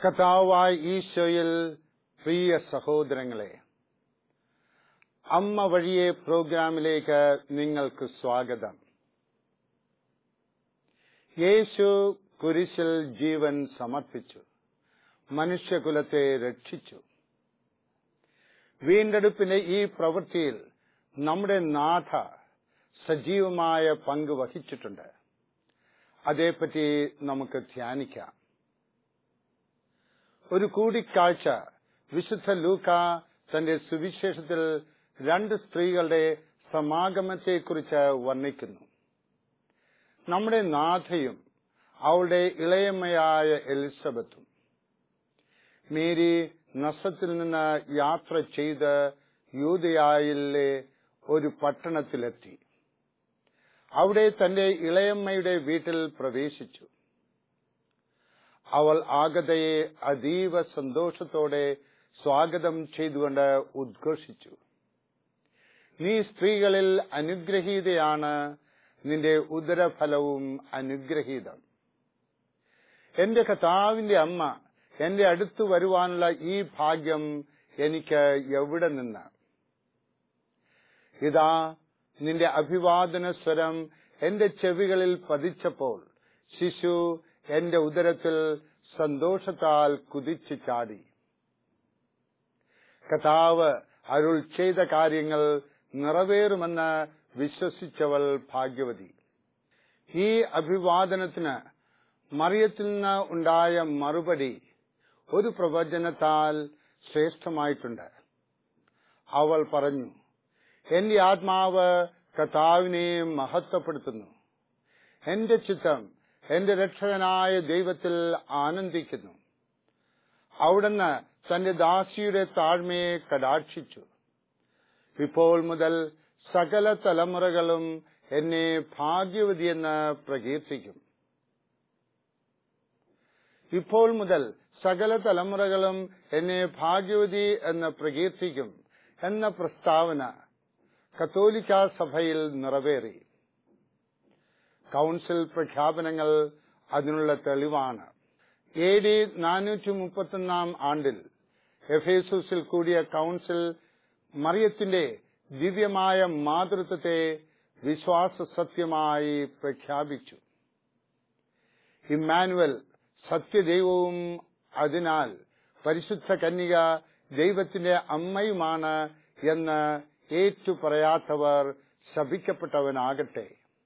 കഥാവായ ഈശോയിൽ പ്രിയ സഹോദരങ്ങളെ അമ്മ വഴിയെ പ്രോഗ്രാമിലേക്ക് നിങ്ങൾക്ക് സ്വാഗതം യേശു കുരിശിൽ ജീവൻ സമർപ്പിച്ചു മനുഷ്യകുലത്തെ രക്ഷിച്ചു വീണ്ടെടുപ്പിന്റെ ഈ പ്രവൃത്തിയിൽ നമ്മുടെ നാഥ സജീവമായ പങ്ക് വഹിച്ചിട്ടുണ്ട് അതേപ്പറ്റി നമുക്ക് ധ്യാനിക്കാം ഒരു കൂടിക്കാഴ്ച വിശുദ്ധ ലൂക്ക തന്റെ സുവിശേഷത്തിൽ രണ്ട് സ്ത്രീകളുടെ സമാഗമത്തെക്കുറിച്ച് വർണ്ണിക്കുന്നു നമ്മുടെ നാഥയും അവളുടെ ഇളയമ്മയായ എലിസബത്തും മേരി നസത്തിൽ നിന്ന് യാത്ര ചെയ്ത് യൂതയായിലെ ഒരു പട്ടണത്തിലെത്തി അവിടെ തന്റെ ഇളയമ്മയുടെ വീട്ടിൽ പ്രവേശിച്ചു അവൾ ആഗതയെ അതീവ സന്തോഷത്തോടെ സ്വാഗതം ചെയ്തുകൊണ്ട് ഉദ്ഘോഷിച്ചു നീ സ്ത്രീകളിൽ അനുഗ്രഹീതയാണ് നിന്റെ ഉദരഫലവും അനുഗ്രഹീതം എന്റെ കഥാവിന്റെ അമ്മ എന്റെ അടുത്ത് വരുവാനുള്ള ഈ ഭാഗ്യം എനിക്ക് എവിടെ നിന്ന് ഇതാ നിന്റെ അഭിവാദന സ്വരം എന്റെ ചെവികളിൽ പതിച്ചപ്പോൾ ശിശു എന്റെ ഉദരത്തിൽ സന്തോഷത്താൽ കുതിച്ചു ചാടി കഥാവ് അരുൾ ചെയ്ത കാര്യങ്ങൾ നിറവേറുമെന്ന് വിശ്വസിച്ചവൾ ഭാഗ്യവതി ഈ അഭിവാദനത്തിന് മറിയത്തിൽ നിന്ന് ഉണ്ടായ മറുപടി ഒരു പ്രവചനത്താൽ ശ്രേഷ്ഠമായിട്ടുണ്ട് അവൾ പറഞ്ഞു എന്റെ ആത്മാവ് കഥാവിനെ മഹത്വപ്പെടുത്തുന്നു എന്റെ ചിത്തം എന്റെ രക്ഷകനായ ദൈവത്തിൽ ആനന്ദിക്കുന്നു അവിടുന്ന് തന്റെ ദാസിയുടെ താഴ്മയെ കടാക്ഷിച്ചു ഇപ്പോൾ മുതൽ സകല തലമുറകളും എന്നെ ഭാഗ്യവതിയെന്ന് പ്രകീർത്തിക്കും ഇപ്പോൾ മുതൽ സകല തലമുറകളും എന്നെ ഭാഗ്യവതി എന്ന് പ്രകീർത്തിക്കും എന്ന പ്രസ്താവന കത്തോലിക്ക സഭയിൽ നിറവേറി കൌൺസിൽ പ്രഖ്യാപനങ്ങൾ അതിനുള്ള തെളിവാണ് എ ഡി നാനൂറ്റി മുപ്പത്തൊന്നാം ആണ്ടിൽ എഫേസൂസിൽ കൂടിയ കൌൺസിൽ മറിയത്തിന്റെ ദിവ്യമായ മാതൃത്വത്തെ വിശ്വാസ സത്യമായി പ്രഖ്യാപിച്ചു ഇമ്മാനുവൽ സത്യദൈവവും അതിനാൽ പരിശുദ്ധ കന്യക ദൈവത്തിന്റെ അമ്മയുമാണ് എന്ന് ഏറ്റുപറയാത്തവർ ശപിക്കപ്പെട്ടവനാകട്ടെ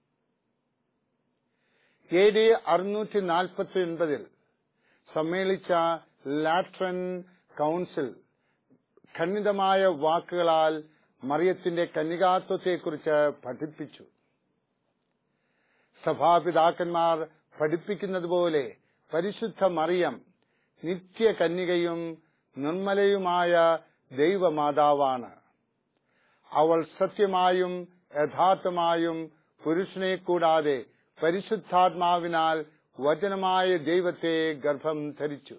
എ ഡി അറുന്നൂറ്റി നാൽപ്പത്തി ഒൻപതിൽ സമ്മേളിച്ച ലാട്രൻ കൌൺസിൽ ഖണ്ഡിതമായ വാക്കുകളാൽ മറിയത്തിന്റെ കന്യകാത്വത്തെക്കുറിച്ച് പഠിപ്പിച്ചു സഭാപിതാക്കന്മാർ പഠിപ്പിക്കുന്നതുപോലെ പരിശുദ്ധ മറിയം നിത്യ കന്യകയും നിർമ്മലയുമായ ദൈവമാതാവാണ് അവൾ സത്യമായും യഥാർത്ഥമായും പുരുഷനെ കൂടാതെ പരിശുദ്ധാത്മാവിനാൽ വചനമായ ദൈവത്തെ ഗർഭം ധരിച്ചു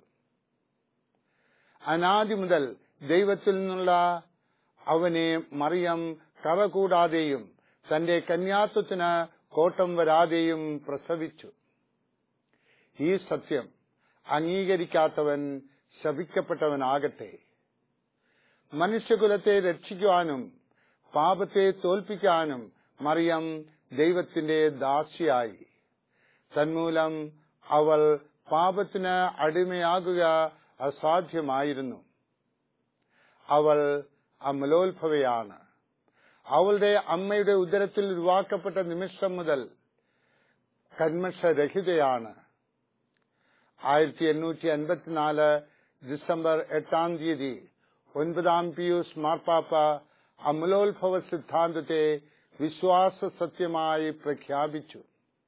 അനാദി മുതൽ ദൈവത്തിൽ നിന്നുള്ള അവനെ മറിയം കറ കൂടാതെയും തന്റെ കന്യാത്വത്തിന് കോട്ടം വരാതെയും പ്രസവിച്ചു ഈ സത്യം അംഗീകരിക്കാത്തവൻ ശപിക്കപ്പെട്ടവനാകട്ടെ മനുഷ്യകുലത്തെ രക്ഷിക്കുവാനും പാപത്തെ തോൽപ്പിക്കാനും മറിയം ദൈവത്തിന്റെ ദാസിയായി തന്മൂലം അവൾ പാപത്തിന് അടിമയാകുക അസാധ്യമായിരുന്നു അവൾ അമലോത്ഭവയാണ് അവളുടെ അമ്മയുടെ ഉദരത്തിൽ ഉരുവാക്കപ്പെട്ട നിമിഷം മുതൽ കന്മഷരഹിതയാണ് ആയിരത്തി എണ്ണൂറ്റി അൻപത്തിനാല് ഡിസംബർ എട്ടാം തീയതി ഒൻപതാം പിയൂസ് മാർപ്പാപ്പ അമലോത്ഭവ സിദ്ധാന്തത്തെ വിശ്വാസ സത്യമായി പ്രഖ്യാപിച്ചു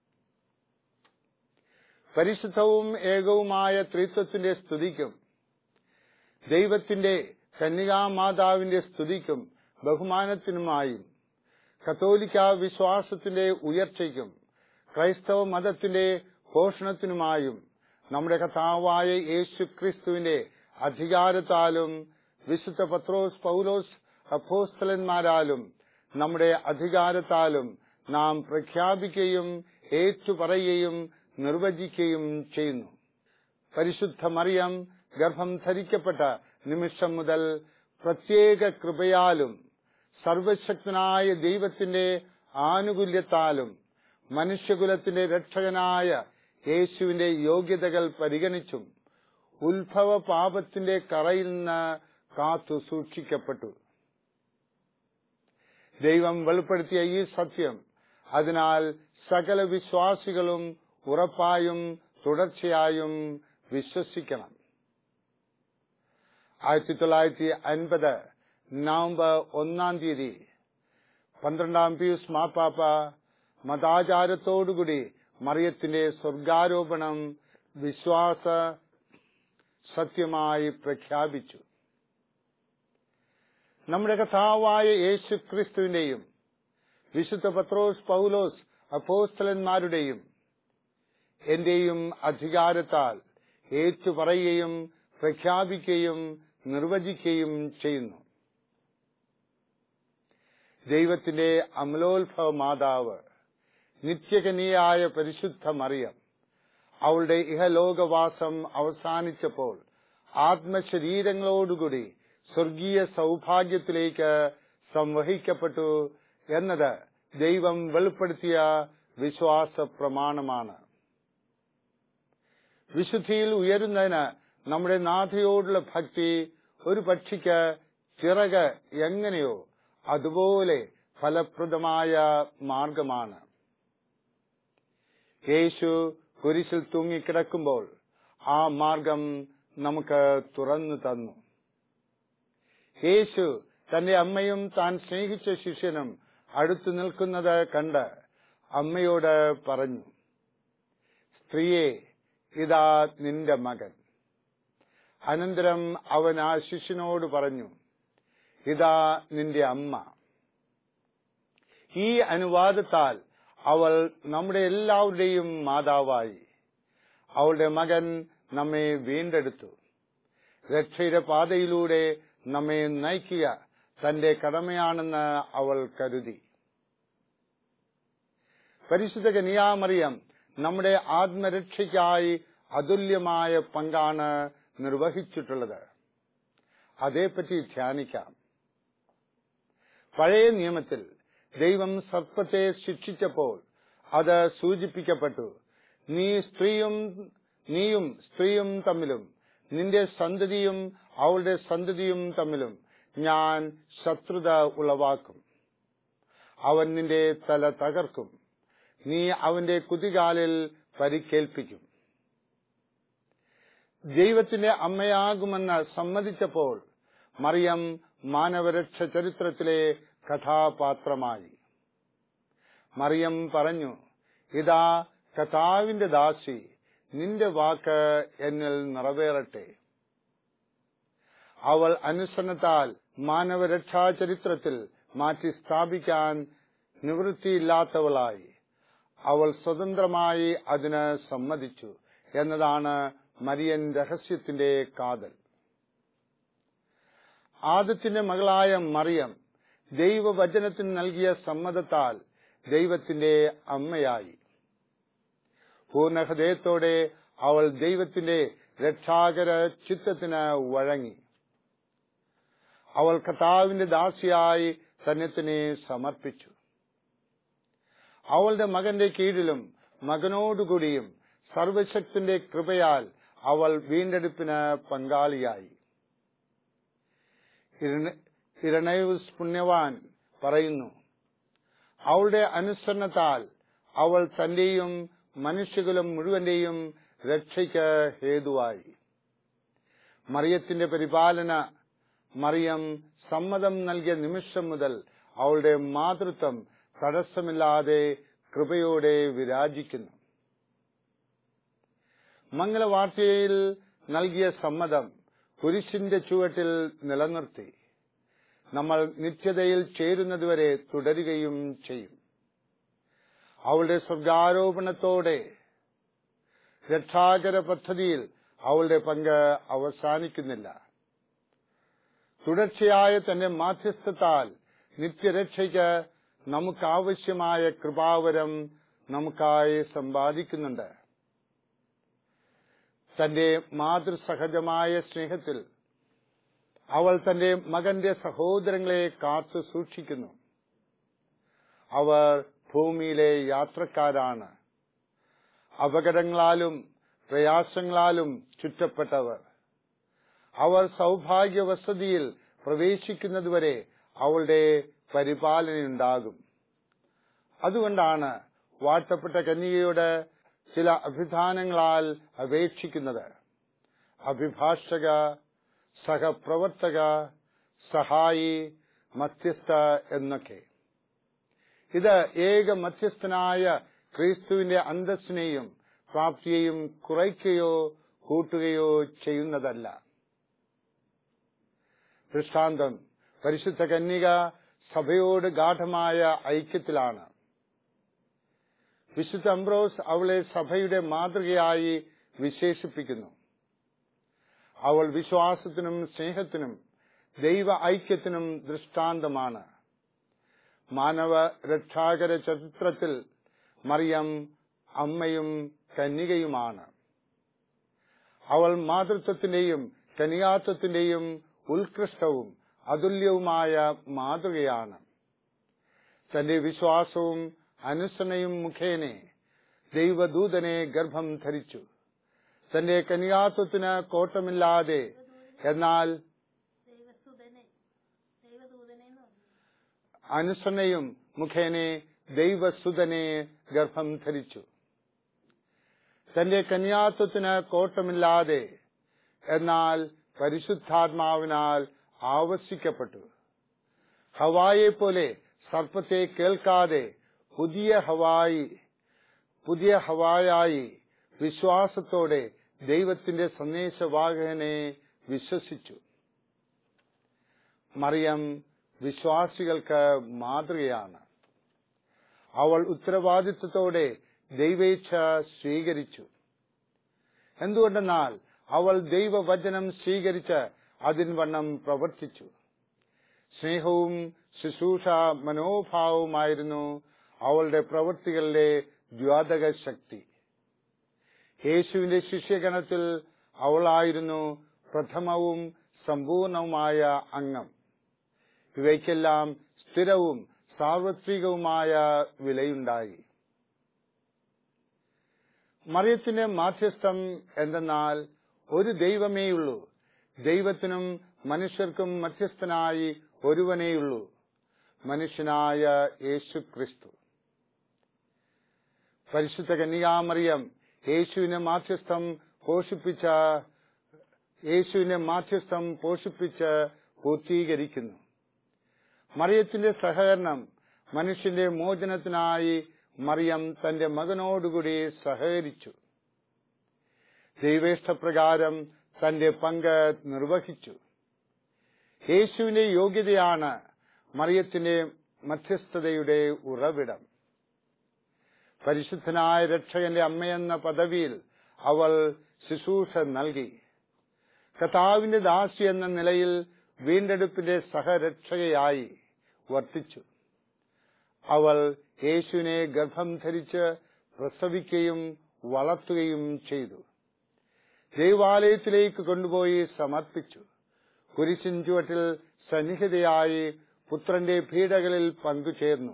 പരിശുദ്ധവും ഏകവുമായ ത്രിത്വത്തിന്റെ സ്തുതിക്കും ദൈവത്തിന്റെ കന്യകാമാതാവിന്റെ സ്തുതിക്കും ബഹുമാനത്തിനുമായും കത്തോലിക്ക വിശ്വാസത്തിന്റെ ഉയർച്ചയ്ക്കും ക്രൈസ്തവ മതത്തിന്റെ പോഷണത്തിനുമായും നമ്മുടെ കഥാവായ യേശു ക്രിസ്തുവിന്റെ അധികാരത്താലും വിശുദ്ധ പത്രോസ് പൗലോസ് അപ്പോസ്തലന്മാരാലും നമ്മുടെ അധികാരത്താലും നാം പ്രഖ്യാപിക്കുകയും ഏറ്റുപറയുകയും നിർവചിക്കുകയും ചെയ്യുന്നു പരിശുദ്ധ മറിയം ഗർഭം ധരിക്കപ്പെട്ട നിമിഷം മുതൽ പ്രത്യേക കൃപയാലും സർവശക്തനായ ദൈവത്തിന്റെ ആനുകൂല്യത്താലും മനുഷ്യകുലത്തിന്റെ രക്ഷകനായ യേശുവിന്റെ യോഗ്യതകൾ പരിഗണിച്ചും ഉത്ഭവ പാപത്തിന്റെ കറയിൽ നിന്ന് കാത്തു സൂക്ഷിക്കപ്പെട്ടു ദൈവം വെളിപ്പെടുത്തിയ ഈ സത്യം അതിനാൽ സകല വിശ്വാസികളും ഉറപ്പായും തുടർച്ചയായും വിശ്വസിക്കണം ആയിരത്തി തൊള്ളായിരത്തി അൻപത് നവംബർ ഒന്നാം തീയതി പന്ത്രണ്ടാം പീയൂസ് മാപ്പാപ്പ മതാചാരത്തോടുകൂടി മറിയത്തിന്റെ സ്വർഗാരോപണം വിശ്വാസ സത്യമായി പ്രഖ്യാപിച്ചു നമ്മുടെ കഥാവായ യേശു ക്രിസ്തുവിന്റെയും വിശുദ്ധ പത്രോസ് പൗലോസ് അപ്പോസ്തലന്മാരുടെയും എന്റെയും അധികാരത്താൽ ഏറ്റുപറയുകയും പ്രഖ്യാപിക്കുകയും നിർവചിക്കുകയും ചെയ്യുന്നു ദൈവത്തിന്റെ അമലോത്ഭവ മാതാവ് നിത്യകനിയായ പരിശുദ്ധ മറിയം അവളുടെ ഇഹലോകവാസം അവസാനിച്ചപ്പോൾ ആത്മശരീരങ്ങളോടുകൂടി സ്വർഗീയ സൗഭാഗ്യത്തിലേക്ക് സംവഹിക്കപ്പെട്ടു എന്നത് ദൈവം വെളിപ്പെടുത്തിയ വിശ്വാസ പ്രമാണമാണ് വിശുദ്ധിയിൽ ഉയരുന്നതിന് നമ്മുടെ നാഥയോടുള്ള ഭക്തി ഒരു പക്ഷിക്ക് ചിറക് എങ്ങനെയോ അതുപോലെ ഫലപ്രദമായ മാർഗമാണ് യേശു കുരിശിൽ തൂങ്ങിക്കിടക്കുമ്പോൾ ആ മാർഗം നമുക്ക് തുറന്നു തന്നു യേശു തന്റെ അമ്മയും താൻ സ്നേഹിച്ച ശിഷ്യനും അടുത്തു നിൽക്കുന്നത് കണ്ട് അമ്മയോട് പറഞ്ഞു സ്ത്രീയെ ഇതാ നിന്റെ മകൻ അനന്തരം അവൻ ആ ശിഷ്യനോട് പറഞ്ഞു ഇതാ നിന്റെ അമ്മ ഈ അനുവാദത്താൽ അവൾ നമ്മുടെ എല്ലാവരുടെയും മാതാവായി അവളുടെ മകൻ നമ്മെ വീണ്ടെടുത്തു രക്ഷയുടെ പാതയിലൂടെ നമ്മെ നയിക്കുക തന്റെ കടമയാണെന്ന് അവൾ കരുതി പരിശുദ്ധ കനിയാമറിയം നമ്മുടെ ആത്മരക്ഷയ്ക്കായി അതുല്യമായ പങ്കാണ് നിർവഹിച്ചിട്ടുള്ളത് അതേപ്പറ്റി ധ്യാനിക്കാം പഴയ നിയമത്തിൽ ദൈവം സർപ്പത്തെ ശിക്ഷിച്ചപ്പോൾ അത് സൂചിപ്പിക്കപ്പെട്ടു നീ സ്ത്രീയും നീയും സ്ത്രീയും തമ്മിലും നിന്റെ സന്തതിയും അവളുടെ സന്തതിയും തമ്മിലും ഞാൻ ശത്രുത ഉളവാക്കും അവൻ നിന്റെ തല തകർക്കും നീ അവന്റെ കുതികാലിൽ പരിക്കേൽപ്പിക്കും ദൈവത്തിന്റെ അമ്മയാകുമെന്ന് സമ്മതിച്ചപ്പോൾ മറിയം മാനവരക്ഷ ചരിത്രത്തിലെ കഥാപാത്രമായി മറിയം പറഞ്ഞു ഇതാ കഥാവിന്റെ ദാസി നിന്റെ വാക്ക് എന്നിൽ നിറവേറട്ടെ അവൾ അനുസരണത്താൽ മാനവരക്ഷാ ചരിത്രത്തിൽ മാറ്റി സ്ഥാപിക്കാൻ നിവൃത്തിയില്ലാത്തവളായി അവൾ സ്വതന്ത്രമായി അതിന് സമ്മതിച്ചു എന്നതാണ് മരിയൻ രഹസ്യത്തിന്റെ കാതൽ ആദത്തിന്റെ മകളായ മറിയം ദൈവവചനത്തിന് നൽകിയ സമ്മതത്താൽ ദൈവത്തിന്റെ അമ്മയായി പൂർണ്ണഹൃദയത്തോടെ അവൾ ദൈവത്തിന്റെ രക്ഷാകര ചിത്തത്തിന് വഴങ്ങി അവൾ കർത്താവിന്റെ ദാസിയായി തന്നെ തന്നെ സമർപ്പിച്ചു അവളുടെ മകന്റെ കീഴിലും മകനോടുകൂടിയും സർവശക്തിന്റെ കൃപയാൽ അവൾ വീണ്ടെടുപ്പിന് പങ്കാളിയായി ഇരണയൂസ് പുണ്യവാൻ പറയുന്നു അവളുടെ അനുസരണത്താൽ അവൾ തന്റെയും മനുഷ്യകുലം മുഴുവന്റെയും രക്ഷയ്ക്ക് ഹേതുവായി മറിയത്തിന്റെ പരിപാലന മറിയം സമ്മതം നൽകിയ നിമിഷം മുതൽ അവളുടെ മാതൃത്വം തടസ്സമില്ലാതെ കൃപയോടെ വിരാജിക്കുന്നു മംഗളവാർത്തയിൽ നൽകിയ സമ്മതം കുരിശിന്റെ ചുവട്ടിൽ നിലനിർത്തി നമ്മൾ നിത്യതയിൽ ചേരുന്നതുവരെ തുടരുകയും ചെയ്യും അവളുടെ സ്വർഗാരോപണത്തോടെ രക്ഷാകര പദ്ധതിയിൽ അവളുടെ പങ്ക് അവസാനിക്കുന്നില്ല തുടർച്ചയായ തന്റെ മാധ്യസ്ഥത്താൽ നിത്യരക്ഷയ്ക്ക് നമുക്കാവശ്യമായ കൃപാവരം നമുക്കായി സമ്പാദിക്കുന്നുണ്ട് തന്റെ മാതൃസഹജമായ സ്നേഹത്തിൽ അവൾ തന്റെ മകന്റെ സഹോദരങ്ങളെ കാത്തു സൂക്ഷിക്കുന്നു അവർ ഭൂമിയിലെ യാത്രക്കാരാണ് അപകടങ്ങളാലും പ്രയാസങ്ങളാലും ചുറ്റപ്പെട്ടവർ അവർ സൗഭാഗ്യവസതിയിൽ പ്രവേശിക്കുന്നതുവരെ അവളുടെ പരിപാലനയുണ്ടാകും അതുകൊണ്ടാണ് വാഴ്ത്തപ്പെട്ട കന്യകയോട് ചില അഭിധാനങ്ങളാൽ അപേക്ഷിക്കുന്നത് അഭിഭാഷക സഹപ്രവർത്തക സഹായി മധ്യസ്ഥ എന്നൊക്കെ ഇത് ഏക മധ്യസ്ഥനായ ക്രിസ്തുവിന്റെ അന്തസ്സിനെയും പ്രാപ്തിയെയും കുറയ്ക്കുകയോ കൂട്ടുകയോ ചെയ്യുന്നതല്ല ദൃഷ്ടാന്തം പരിശുദ്ധ കന്യക സഭയോട് ഗാഠമായ ഐക്യത്തിലാണ് വിശുദ്ധ അംബ്രോസ് അവളെ സഭയുടെ മാതൃകയായി വിശേഷിപ്പിക്കുന്നു അവൾ വിശ്വാസത്തിനും സ്നേഹത്തിനും ദൈവ ഐക്യത്തിനും ദൃഷ്ടാന്തമാണ് മാനവ രക്ഷാകര ചരിത്രത്തിൽ മറിയം അമ്മയും കന്യകയുമാണ് അവൾ മാതൃത്വത്തിന്റെയും കനിയാത്വത്തിന്റെയും ഉത്കൃഷ്ടവും അതുല്യവുമായ മാതൃകയാണ് തന്റെ വിശ്വാസവും അനുസരണയും മുഖേനെ ദൈവദൂതനെ ഗർഭം ധരിച്ചു തന്റെ കനിയാത്വത്തിന് കോട്ടമില്ലാതെ എന്നാൽ ദൈവസുതനെ ദൈവദൂതനെ എന്ന് പറഞ്ഞു അനുസരണയും മുഖേനെ ദൈവസുതനെ ഗർഭം ധരിച്ചു തന്റെ കന്യാത്വത്തിന് കോട്ടമില്ലാതെ എന്നാൽ പരിശുദ്ധാത്മാവിനാൽ ആവശ്യിക്കപ്പെട്ടു ഹവായെ പോലെ സർപ്പത്തെ കേൾക്കാതെ പുതിയ ഹവായി പുതിയ ഹവായായി വിശ്വാസത്തോടെ ദൈവത്തിന്റെ സന്ദേശവാഹകനെ വിശ്വസിച്ചു മറിയം വിശ്വാസികൾക്ക് മാതൃകയാണ് അവൾ ഉത്തരവാദിത്വത്തോടെ ദൈവേച്ഛ സ്വീകരിച്ചു എന്തുകൊണ്ടെന്നാൽ അവൾ ദൈവവചനം സ്വീകരിച്ച് അതിൻവണ്ണം പ്രവർത്തിച്ചു സ്നേഹവും ശുശ്രൂഷ മനോഭാവവുമായിരുന്നു അവളുടെ പ്രവൃത്തികളുടെ ദ്വാതക ശക്തി യേശുവിന്റെ ശിഷ്യഗണത്തിൽ അവളായിരുന്നു പ്രഥമവും സമ്പൂർണവുമായ അംഗം ഇവയ്ക്കെല്ലാം സ്ഥിരവും സാർവത്രികവുമായ വിലയുണ്ടായി മറിയത്തിന്റെ മാധ്യസ്ഥം എന്തെന്നാൽ ഒരു ദൈവമേയുള്ളൂ ദൈവത്തിനും മനുഷ്യർക്കും മധ്യസ്ഥനായി ഒരുവനേയുള്ളൂ മനുഷ്യനായ യേശു ക്രിസ്തു പരിശുദ്ധ കന്യകാമറിയം യേശുവിനെ മാധ്യസ്ഥം പോഷിപ്പിച്ച യേശുവിനെ മാധ്യസ്ഥം പോഷിപ്പിച്ച് പൂർത്തീകരിക്കുന്നു മറിയത്തിന്റെ സഹകരണം മനുഷ്യന്റെ മോചനത്തിനായി മറിയം തന്റെ മകനോടുകൂടി സഹകരിച്ചു ദൈവേഷ്ടപ്രകാരം തന്റെ പങ്ക് നിർവഹിച്ചു യേശുവിന്റെ യോഗ്യതയാണ് മറിയത്തിന്റെ മധ്യസ്ഥതയുടെ ഉറവിടം പരിശുദ്ധനായ രക്ഷകന്റെ അമ്മയെന്ന പദവിയിൽ അവൾ ശുശ്രൂഷ നൽകി കഥാവിന്റെ ദാസി എന്ന നിലയിൽ വീണ്ടെടുപ്പിന്റെ സഹരക്ഷകയായി വർത്തിച്ചു അവൾ യേശുവിനെ ഗർഭം ധരിച്ച് പ്രസവിക്കുകയും വളർത്തുകയും ചെയ്തു ദൈവാലയത്തിലേക്ക് കൊണ്ടുപോയി സമർപ്പിച്ചു കുരിശിൻ ചുവട്ടിൽ സന്നിഹിതയായി പുത്രന്റെ പീഡകളിൽ പങ്കുചേർന്നു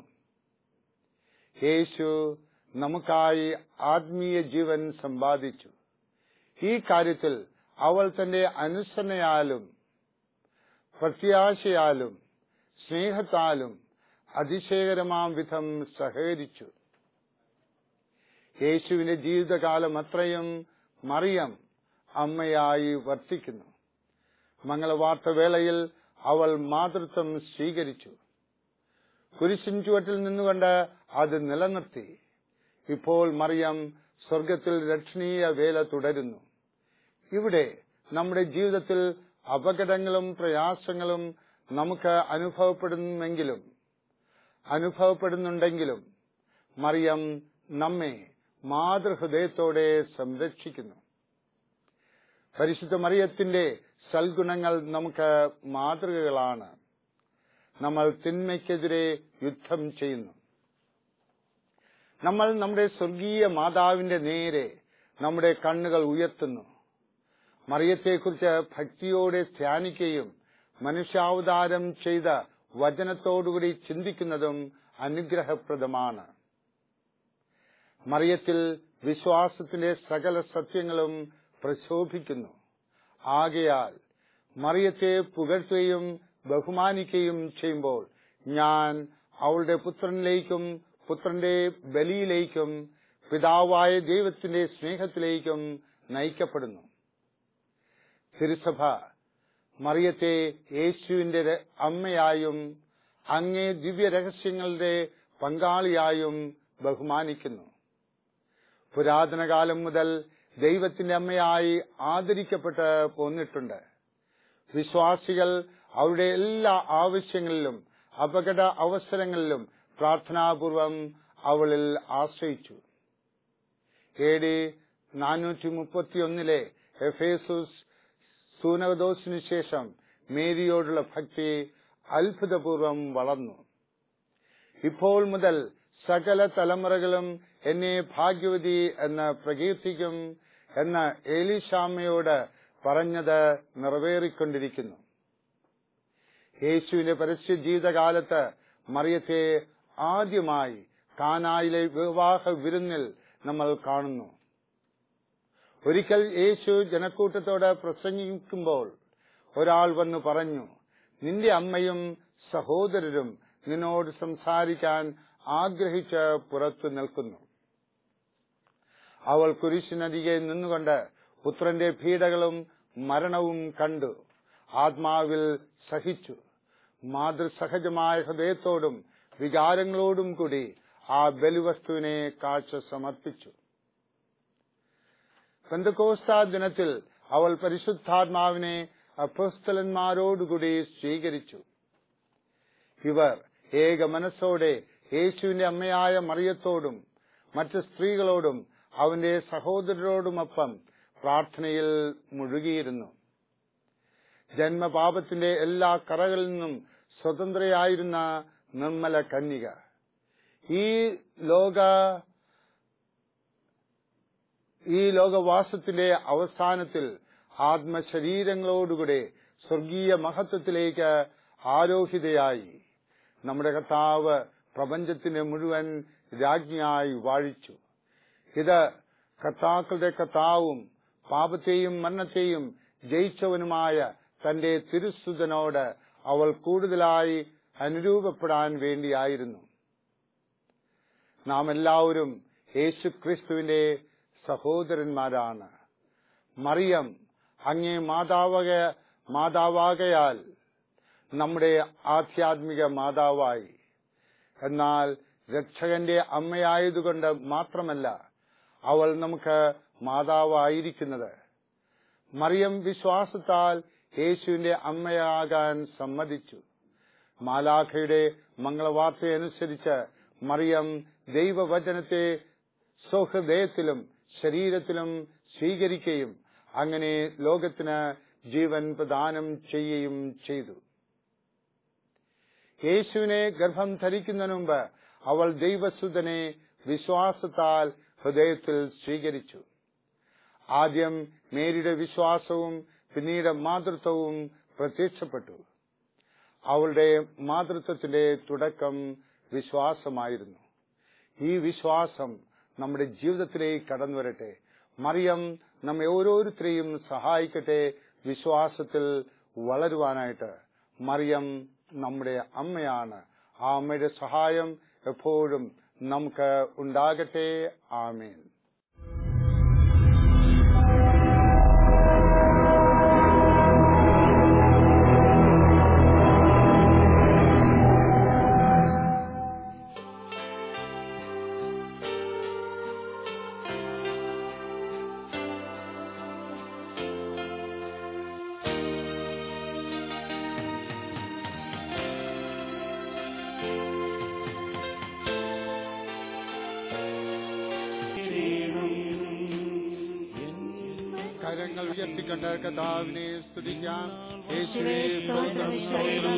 യേശു നമുക്കായി ആത്മീയ ജീവൻ സമ്പാദിച്ചു ഈ കാര്യത്തിൽ അവൾ തന്റെ അനുസരണയാലും പ്രത്യാശയാലും സ്നേഹത്താലും അതിശയകരമാം വിധം സഹകരിച്ചു യേശുവിന്റെ ജീവിതകാലം അത്രയും മറിയം അമ്മയായി വർത്തിക്കുന്നു മംഗളവാർത്ത വേളയിൽ അവൾ മാതൃത്വം സ്വീകരിച്ചു കുരിശിൻ ചുവട്ടിൽ നിന്നുകൊണ്ട് അത് നിലനിർത്തി ഇപ്പോൾ മറിയം സ്വർഗത്തിൽ രക്ഷണീയ വേല തുടരുന്നു ഇവിടെ നമ്മുടെ ജീവിതത്തിൽ അപകടങ്ങളും പ്രയാസങ്ങളും നമുക്ക് അനുഭവപ്പെടുന്നെങ്കിലും അനുഭവപ്പെടുന്നുണ്ടെങ്കിലും മറിയം നമ്മെ മാതൃഹൃദയത്തോടെ സംരക്ഷിക്കുന്നു പരിശുദ്ധ മറിയത്തിന്റെ സൽഗുണങ്ങൾ നമുക്ക് മാതൃകകളാണ് നമ്മൾ തിന്മയ്ക്കെതിരെ യുദ്ധം ചെയ്യുന്നു നമ്മൾ നമ്മുടെ സ്വർഗീയ മാതാവിന്റെ നേരെ നമ്മുടെ കണ്ണുകൾ ഉയർത്തുന്നു മറിയത്തെക്കുറിച്ച് ഭക്തിയോടെ ധ്യാനിക്കുകയും മനുഷ്യാവതാരം ചെയ്ത വചനത്തോടുകൂടി ചിന്തിക്കുന്നതും അനുഗ്രഹപ്രദമാണ് മറിയത്തിൽ വിശ്വാസത്തിന്റെ സകല സത്യങ്ങളും പ്രശോഭിക്കുന്നു ആകയാൽ മറിയത്തെ പുകഴ്ത്തുകയും ബഹുമാനിക്കുകയും ചെയ്യുമ്പോൾ ഞാൻ അവളുടെ പുത്രനിലേക്കും പുത്രന്റെ ബലിയിലേക്കും പിതാവായ ദൈവത്തിന്റെ സ്നേഹത്തിലേക്കും നയിക്കപ്പെടുന്നു തിരുസഭ മറിയത്തെ യേശുവിന്റെ ര- അമ്മയായും അങ്ങേ ദിവ്യ രഹസ്യങ്ങളുടെ പങ്കാളിയായും ബഹുമാനിക്കുന്നു പുരാതന കാലം മുതൽ ദൈവത്തിന്റെ അമ്മയായി ആദരിക്കപ്പെട്ട് പോന്നിട്ടുണ്ട് വിശ്വാസികൾ അവരുടെ എല്ലാ ആവശ്യങ്ങളിലും അപകട അവസരങ്ങളിലും പ്രാർത്ഥനാപൂർവം അവളിൽ ആശ്രയിച്ചു എ ഡി നാനൂറ്റി മുപ്പത്തിയൊന്നിലെ എഫേസുസ് സൂനകദോസിനു ശേഷം മേരിയോടുള്ള ഭക്തി അത്ഭുതപൂർവം വളർന്നു ഇപ്പോൾ മുതൽ സകല തലമുറകളും എന്നെ ഭാഗ്യവതി എന്ന് പ്രകീർത്തിക്കും എന്ന് ഏലീഷാമ്മയോട് പറഞ്ഞത് നിറവേറിക്കൊണ്ടിരിക്കുന്നു യേശുവിന്റെ പരസ്യ ജീവിതകാലത്ത് മറിയത്തെ ആദ്യമായി കാനായിലെ വിവാഹ വിരുന്നിൽ നമ്മൾ കാണുന്നു ഒരിക്കൽ യേശു ജനക്കൂട്ടത്തോട് പ്രസംഗിക്കുമ്പോൾ ഒരാൾ വന്നു പറഞ്ഞു നിന്റെ അമ്മയും സഹോദരരും നിന്നോട് സംസാരിക്കാൻ ആഗ്രഹിച്ച് പുറത്തു നിൽക്കുന്നു അവൾ കുരിശിനരികെ നിന്നുകൊണ്ട് പുത്രന്റെ പീഡകളും മരണവും കണ്ടു ആത്മാവിൽ സഹിച്ചു മാതൃസഹജമായ ഹൃദയത്തോടും വികാരങ്ങളോടും കൂടി ആ ബലിവസ്തുവിനെ കാഴ്ച സമർപ്പിച്ചു പെന്തക്കോസ്ത ദിനത്തിൽ അവൾ പരിശുദ്ധാത്മാവിനെ അപ്പോസ്തലന്മാരോടുകൂടി സ്വീകരിച്ചു ഇവർ ഏക മനസ്സോടെ യേശുവിന്റെ അമ്മയായ മറിയത്തോടും മറ്റ് സ്ത്രീകളോടും അവന്റെ സഹോദരരോടുമൊപ്പം പ്രാർത്ഥനയിൽ മുഴുകിയിരുന്നു ജന്മപാപത്തിന്റെ എല്ലാ കറകളിൽ നിന്നും സ്വതന്ത്രയായിരുന്ന നിർമ്മല കന്യക ഈ ലോക ഈ ലോകവാസത്തിന്റെ അവസാനത്തിൽ ആത്മശരീരങ്ങളോടുകൂടെ സ്വർഗീയ മഹത്വത്തിലേക്ക് ആരോഹിതയായി നമ്മുടെ കർത്താവ് പ്രപഞ്ചത്തിന്റെ മുഴുവൻ രാജ്ഞിയായി വാഴിച്ചു ഇത് കർത്താക്കളുടെ കർത്താവും പാപത്തെയും മരണത്തെയും ജയിച്ചവനുമായ തന്റെ തിരുസുതനോട് അവൾ കൂടുതലായി അനുരൂപപ്പെടാൻ വേണ്ടിയായിരുന്നു നാം എല്ലാവരും യേശു ക്രിസ്തുവിന്റെ സഹോദരന്മാരാണ് മറിയം അങ്ങേ മാതാവക മാതാവാകയാൽ നമ്മുടെ ആധ്യാത്മിക മാതാവായി എന്നാൽ രക്ഷകന്റെ അമ്മയായതുകൊണ്ട് മാത്രമല്ല അവൾ നമുക്ക് മാതാവായിരിക്കുന്നത് മറിയം വിശ്വാസത്താൽ യേശുവിന്റെ അമ്മയാകാൻ സമ്മതിച്ചു മാലാഖയുടെ മംഗളവാർത്തയനുസരിച്ച് മറിയം ദൈവവചനത്തെ സ്വഹൃദയത്തിലും ശരീരത്തിലും സ്വീകരിക്കുകയും അങ്ങനെ ലോകത്തിന് ജീവൻ പ്രദാനം ചെയ്യുകയും ചെയ്തു യേശുവിനെ ഗർഭം ധരിക്കുന്നതിന് മുമ്പ് അവൾ ദൈവസുതനെ വിശ്വാസത്താൽ ഹൃദയത്തിൽ സ്വീകരിച്ചു ആദ്യം മേരിയുടെ വിശ്വാസവും പിന്നീട് മാതൃത്വവും പ്രത്യക്ഷപ്പെട്ടു അവളുടെ മാതൃത്വത്തിന്റെ തുടക്കം വിശ്വാസമായിരുന്നു ഈ വിശ്വാസം നമ്മുടെ ജീവിതത്തിലേക്ക് കടന്നു വരട്ടെ മറിയം നമ്മെ ഓരോരുത്തരെയും സഹായിക്കട്ടെ വിശ്വാസത്തിൽ വളരുവാനായിട്ട് മറിയം നമ്മുടെ അമ്മയാണ് ആ അമ്മയുടെ സഹായം എപ്പോഴും നമുക്ക് ഉണ്ടാകട്ടെ ആമേൻ കരങ്ങൾ ഉയർത്തിക്കൊണ്ട് കഥാവിനെ സ്തുതിക്കാം യേശുവേ സ്തോത്രം, സ്തോത്രം,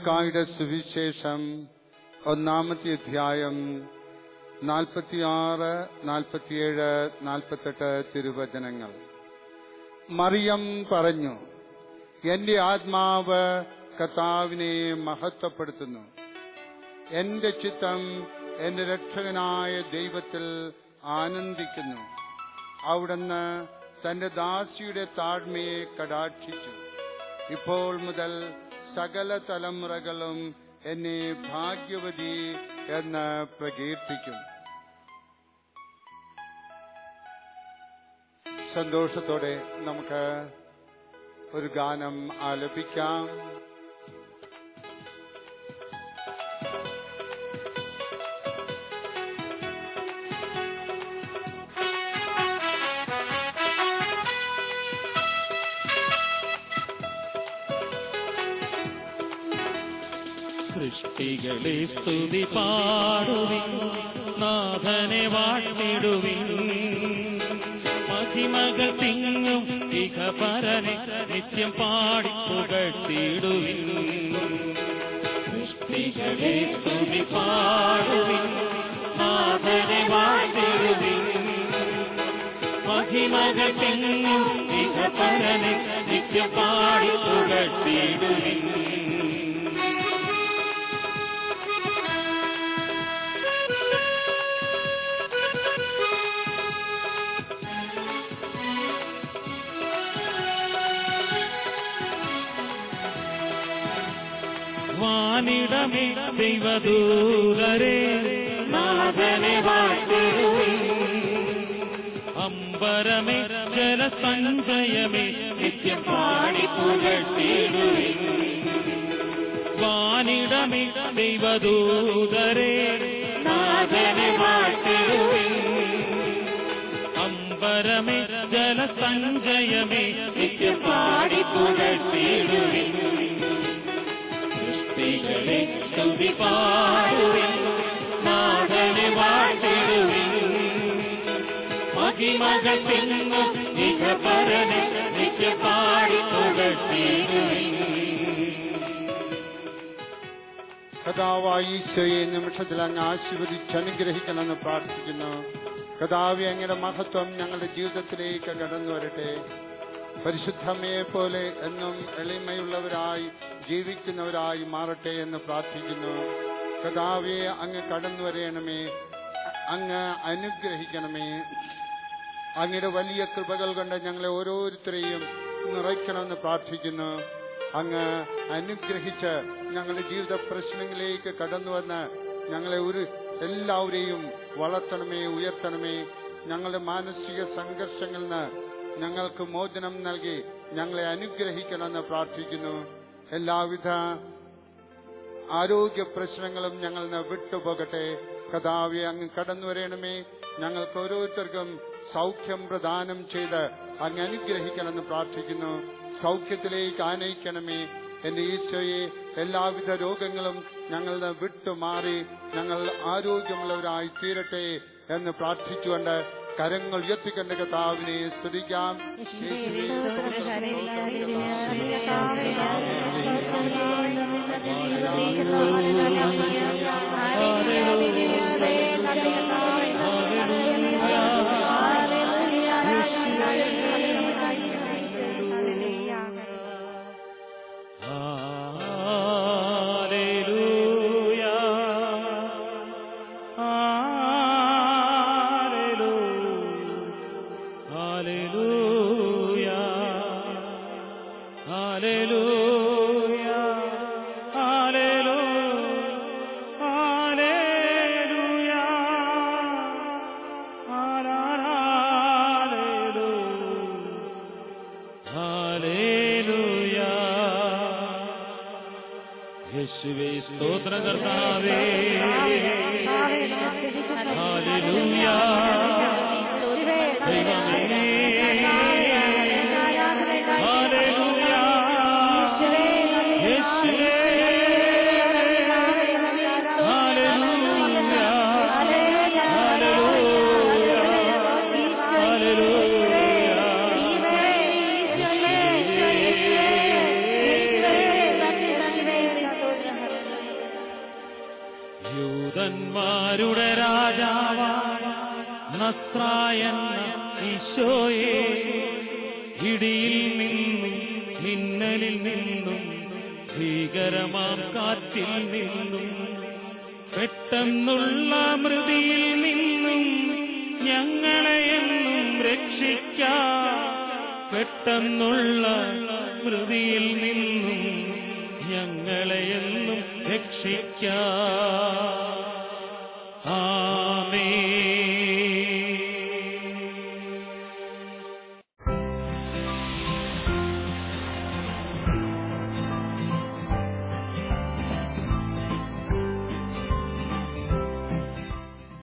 ലൂക്കായുടെ സുവിശേഷം ഒന്നാമത്തെ അധ്യായം നാൽപ്പത്തിയാറ് നാൽപ്പത്തിയേഴ് നാൽപ്പത്തെട്ട് തിരുവചനങ്ങൾ മറിയം പറഞ്ഞു എന്റെ ആത്മാവ് കർത്താവിനെ മഹത്വപ്പെടുത്തുന്നു എന്റെ ചിത്തം എന്റെ രക്ഷകനായ ദൈവത്തിൽ ആനന്ദിക്കുന്നു അവിടുന്ന് തന്റെ ദാസിയുടെ താഴ്മയെ കടാക്ഷിച്ചു ഇപ്പോൾ മുതൽ സകല തലമുറകളും എന്നെ ഭാഗ്യവതി എന്ന് പ്രകീർത്തിക്കും സന്തോഷത്തോടെ നമുക്ക് ഒരു ഗാനം ആലപിക്കാം സൃഷ്ടികളെ സ്തുതി പാടുവിൻ നാഥനെ വാഴ്ത്തിടുവിൻ മഹിമകൾ തിങ്ങും ഇഹ പരനെ നിത്യം പാടി പുകഴ്ത്തിടുവിൻ സൃഷ്ടികളെ സ്തുതി പാടുവിൻ നാഥനെ വാഴ്ത്തിടുവിൻ മഹിമകൾ തിങ്ങും ഇഹ പരനെ നിത്യം പാടി പുകഴ്ത്തിടുവിൻ വാനിടമേ ദൈവദൂതരെ നാഥനെ വാഴ്ത്തിടുവിൻ അമ്പരമേ ജലസഞ്ചയമേ നിത്യം പാടി പുകഴ്ത്തിടുവിൻ വാനിടമേ ദൈവദൂതരെ നാഥനെ വാഴ്ത്തിടുവിൻ അമ്പരമേ ജലസഞ്ചയമേ നിത്യം പാടി പുകഴ്ത്തിടുവിൻ സൃഷ്ടികളെ സ്തുതി പാടുവിൻ നാഥനെ വാഴ്ത്തിടുവിൻ മഹിമകൾ തിങ്ങും നിജ പരനെ നിത്യ പാടി പുകഴ്ത്തിടുവിൻ കഥാവായി ഈശോയെ ഈ നിമിഷത്തിൽ അങ്ങ് ആശീർവദിച്ച് അനുഗ്രഹിക്കണമെന്ന് പ്രാർത്ഥിക്കുന്നു കഥാവി അങ്ങയുടെ മഹത്വം ഞങ്ങളുടെ ജീവിതത്തിലേക്ക് കടന്നു വരട്ടെ പരിശുദ്ധമ്മയെ പോലെ എന്നും എളിമയുള്ളവരായി ജീവിക്കുന്നവരായി മാറട്ടെ എന്ന് പ്രാർത്ഥിക്കുന്നു കഥാവിയെ അങ്ങ് കടന്നു വരയണമേ അങ്ങ് അനുഗ്രഹിക്കണമേ അങ്ങയുടെ വലിയ കൃപകൾ കൊണ്ട് ഞങ്ങളെ ഓരോരുത്തരെയും നിറയ്ക്കണമെന്ന് പ്രാർത്ഥിക്കുന്നു അങ്ങ് അനുഗ്രഹിച്ച് ഞങ്ങളുടെ ജീവിത പ്രശ്നങ്ങളിലേക്ക് കടന്നു വന്ന് ഞങ്ങളെ ഒരു എല്ലാവരെയും വളർത്തണമേ ഉയർത്തണമേ ഞങ്ങളുടെ മാനസിക സംഘർഷങ്ങളിൽ നിന്ന് ഞങ്ങൾക്ക് മോചനം നൽകി ഞങ്ങളെ അനുഗ്രഹിക്കണമെന്ന് പ്രാർത്ഥിക്കുന്നു എല്ലാവിധ ആരോഗ്യ പ്രശ്നങ്ങളും ഞങ്ങളിൽ നിന്ന് വിട്ടുപോകട്ടെ കഥാവി അങ്ങ് കടന്നു വരണമേ ഞങ്ങൾക്ക് ഓരോരുത്തർക്കും സൗഖ്യം പ്രദാനം ചെയ്ത് അങ്ങ് അനുഗ്രഹിക്കണമെന്ന് പ്രാർത്ഥിക്കുന്നു സൗഖ്യത്തിലേക്ക് ആനയിക്കണമേ എന്റെ ഈശോയെ എല്ലാവിധ രോഗങ്ങളും ഞങ്ങളിൽ നിന്ന് വിട്ടുമാറി ഞങ്ങൾ ആരോഗ്യമുള്ളവരായി തീരട്ടെ എന്ന് പ്രാർത്ഥിച്ചുകൊണ്ട് കരങ്ങൾ ഉയർത്തിക്കണ്ട കഥാവിനെ സ്തുതിക്കാം യേശുവേ, ഹല്ലേലൂയ ഹല്ലേലൂയ ഹല്ലേലൂയ ഹല്ലേലൂയ ഹല്ലേലൂയ ഹല്ലേലൂയ യേശുവേ സ്തോത്ര കർത്താവേ ഹല്ലേലൂയ ദൈവമേ ഹല്ലേലൂയ യേശുവേ ഹല്ലേലൂയ ഹല്ലേലൂയ നസ്രായെന്ന ഈശോയെ ഇടിയിൽ നിന്നും മിന്നലിൽ നിന്നും ഭീകരമാം കാറ്റിൽ നിന്നും പെട്ടെന്നുള്ള മൃതിയിൽ നിന്നും ഞങ്ങളെയെന്നും രക്ഷിക്കാം പെട്ടെന്നുള്ള മൃതിയിൽ നിന്നും ഞങ്ങളെയെന്നും രക്ഷിക്കാം